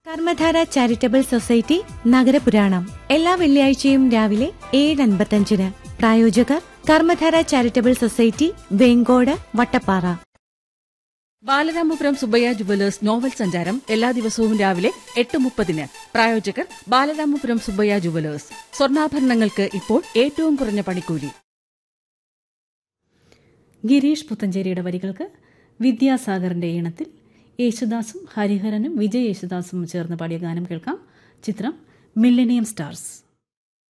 കർമ്മധാര charitable society നഗരപുരാണം എല്ലാ വെള്ളിയാഴ്ചയും രാവിലെ ഏഴ് അൻപത്തഞ്ചിന് പ്രായോജകർ Karmadhara charitable society Venkode Vattappara Balaramapuram Subayya jewellers novel സഞ്ചാരം എല്ലാ ദിവസവും രാവിലെ എട്ട് മുപ്പതിന് പ്രായോജകർ ബാലരാമപുരം സുബയ്യ ജുവലേഴ്സ് സ്വർണ്ണാഭരണങ്ങൾക്ക് ഇപ്പോൾ ഏറ്റവും കുറഞ്ഞ പണിക്കൂലി ഗിരീഷ് പുത്തഞ്ചേരിയുടെ വരികൾക്ക് വിദ്യാസാഗറിന്റെ ഈണത്തിൽ യേശുദാസും ഹരിഹരനും വിജയ് യേശുദാസും ചേർന്ന് പാടിയ ഗാനം കേൾക്കാം ചിത്രം മില്ലനിയം സ്റ്റാർസ്